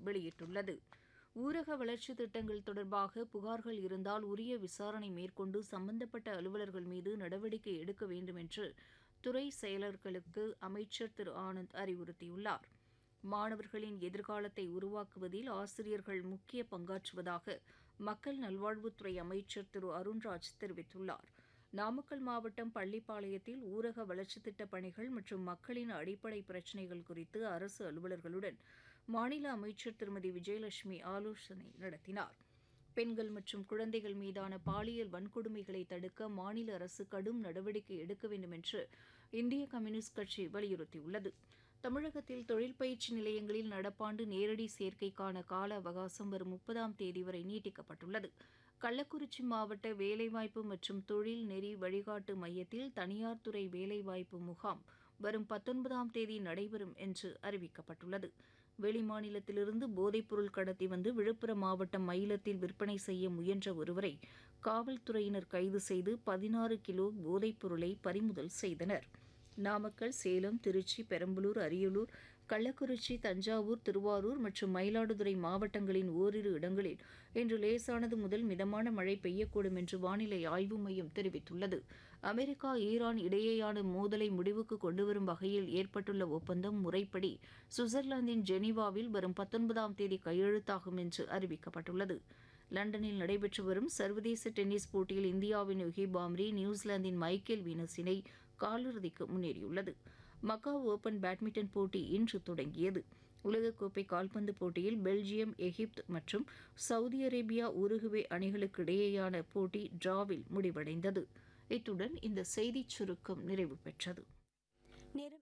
வெளியிட்டுள்ளது ஊரக வளர்ச்சி திட்டங்கள் தொடர்பாக புகார்கள் இருந்தால் உரிய விசாரணை மேற்கொண்டு சம்பந்தப்பட்ட அலுவலர்கள் மீது நடவடிக்கை எடுக்க வேண்டும் என்று துறை செயலர்களுக்கு அமைச்சர் திரு ஆனந்த் அறிவுறுத்தியுள்ளார் மாணவர்களின் எதிர்காலத்தை உருவாக்குவதில் ஆசிரியர்கள் முக்கிய பங்காற்றுவதாக மக்கள் நல்வாழ்வுத்துறை அமைச்சர் திரு அருண்ராஜ் தெரிவித்துள்ளார் நாமக்கல் மாவட்டம் பள்ளிப்பாளையத்தில் ஊரக வளர்ச்சித் திட்டப் பணிகள் மற்றும் மக்களின் அடிப்படை பிரச்சினைகள் குறித்து அரசு அலுவலர்களுடன் மாநில அமைச்சர் திருமதி விஜயலட்சுமி ஆலோசனை நடத்தினார் பெண்கள் மற்றும் குழந்தைகள் மீதான பாலியல் வன்கொடுமைகளை தடுக்க மாநில அரசு கடும் நடவடிக்கை எடுக்க வேண்டும் என்று இந்திய கம்யூனிஸ்ட் கட்சி வலியுறுத்தியுள்ளது தமிழகத்தில் தொழில் பயிற்சி நிலையங்களில் நடப்பாண்டு நேரடி சேர்க்கைக்கான கால அவகாசம் வரும் முப்பதாம் தேதி வரை நீட்டிக்கப்பட்டுள்ளது கள்ளக்குறிச்சி மாவட்ட வேலைவாய்ப்பு மற்றும் தொழில் நெறி வழிகாட்டு மையத்தில் தனியார் துறை வேலைவாய்ப்பு முகாம் வரும் பத்தொன்பதாம் தேதி நடைபெறும் என்று அறிவிக்கப்பட்டுள்ளது வெளிமாநிலத்திலிருந்து போதைப்பொருள் கடத்தி வந்து விழுப்புரம் மாவட்டம் மயிலத்தில் விற்பனை செய்ய முயன்ற ஒருவரை காவல்துறையினர் கைது செய்து பதினாறு கிலோ போதைப்பொருளை பறிமுதல் செய்தனர் நாமக்கல் சேலம் திருச்சி பெரம்பலூர் அரியலூர் கள்ளக்குறிச்சி தஞ்சாவூர் திருவாரூர் மற்றும் மயிலாடுதுறை மாவட்டங்களின் ஓரிரு இடங்களில் இன்று லேசானது முதல் மிதமான மழை பெய்யக்கூடும் என்று வானிலை ஆய்வு மையம் தெரிவித்துள்ளது அமெரிக்கா ஈரான் இடையேயான மோதலை முடிவுக்கு கொண்டுவரும் வகையில் ஏற்பட்டுள்ள ஒப்பந்தம் முறைப்படி சுவிட்சர்லாந்தின் ஜெனீவாவில் வரும் பத்தொன்பதாம் தேதி கையெழுத்தாகும் என்று அறிவிக்கப்பட்டுள்ளது லண்டனில் நடைபெற்று வரும் சர்வதேச டென்னிஸ் போட்டியில் இந்தியாவின் யுகி பாம்ரி நியூசிலாந்தின் மைக்கேல் வீனஸ் இணை காலிறுதிக்கு முன்னேறியுள்ளது மக்காவ் ஓபன் பேட்மிண்டன் போட்டி இன்று தொடங்கியது உலகக்கோப்பை கால்பந்து போட்டியில் பெல்ஜியம் எகிப்து மற்றும் சவுதி அரேபியா உருகுவே அணிகளுக்கு இடையேயான போட்டி டிராவில் முடிவடைந்தது இத்துடன் இந்த செய்திச் சுருக்கம் நிறைவு பெற்றது நேரம்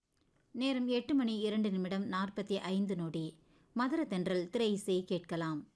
நேரம் எட்டு மணி இரண்டு நிமிடம் நாற்பத்தி ஐந்து நொடி மதுர தென்றல் திரை இசை கேட்கலாம்